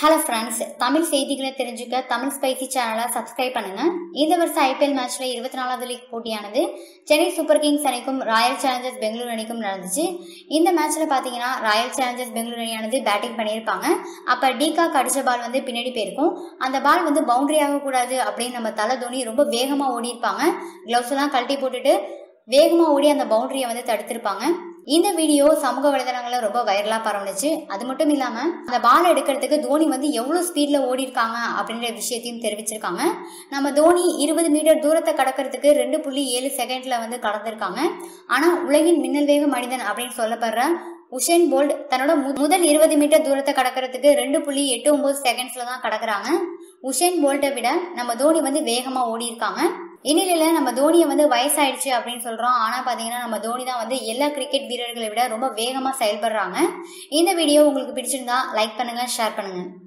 hello friends Tamil செய்திகளை தெரிஞ்சுக்க Tamil spicy சேனலை சப்ஸ்கிரைப் பண்ணுங்க இந்த வருஷம் ஐபிஎல் மேட்ச்ல இருபத்தி நாலாவது லீக் போட்டியானது சென்னை சூப்பர் கிங்ஸ் அணிக்கும் ராயல் சேலஞ்சர்ஸ் பெங்களூர் அணிக்கும் நடந்துச்சு இந்த மேட்ச்ல பாத்தீங்கன்னா ராயல் சேலஞ்சர்ஸ் பெங்களூர் அணியானது பேட்டிங் பண்ணியிருப்பாங்க அப்ப டீகாக் அடிச்ச பால் வந்து பின்னாடி போயிருக்கும் அந்த பால் வந்து பவுண்டரி ஆகக்கூடாது அப்படின்னு நம்ம தலை தோனி ரொம்ப வேகமா ஓடி இருப்பாங்க கிளவுஸ் எல்லாம் கழட்டி போட்டுட்டு வேகமா ஓடி அந்த பவுண்டரியை வந்து தடுத்திருப்பாங்க இந்த வீடியோ சமூக வலைதளங்கள்ல ரொம்ப வைரலா பரவுனுச்சு அது மட்டும் இல்லாம அந்த பால் எடுக்கிறதுக்கு தோனி வந்து எவ்வளவு ஸ்பீட்ல ஓடி இருக்காங்க அப்படின்ற விஷயத்தையும் தெரிவிச்சிருக்காங்க நம்ம தோனி இருபது மீட்டர் தூரத்தை கடக்கிறதுக்கு ரெண்டு புள்ளி ஏழு செகண்ட்ல வந்து கடந்திருக்காங்க ஆனா உலகின் மின்னல் வேக மனிதன் அப்படின்னு சொல்லப்படுற உஷேன் போல்ட் தன்னோட மு- முதல் இருபது மீட்டர் தூரத்தை கடக்கிறதுக்கு ரெண்டு புள்ளி எட்டு ஒன்பது செகண்ட்ஸ்ல தான் கடக்குறாங்க உஷேன் போல்ட்டை விட நம்ம தோனி வந்து வேகமா ஓடி இருக்காங்க இந்நிலையில நம்ம தோனியை வந்து வயசாயிடுச்சு அப்படின்னு சொல்றோம் ஆனா பாத்தீங்கன்னா நம்ம தோனி தான் வந்து எல்லா கிரிக்கெட் வீரர்களை விட ரொம்ப வேகமா செயல்படுறாங்க இந்த வீடியோ உங்களுக்கு பிடிச்சிருந்தா லைக் பண்ணுங்க ஷேர் பண்ணுங்க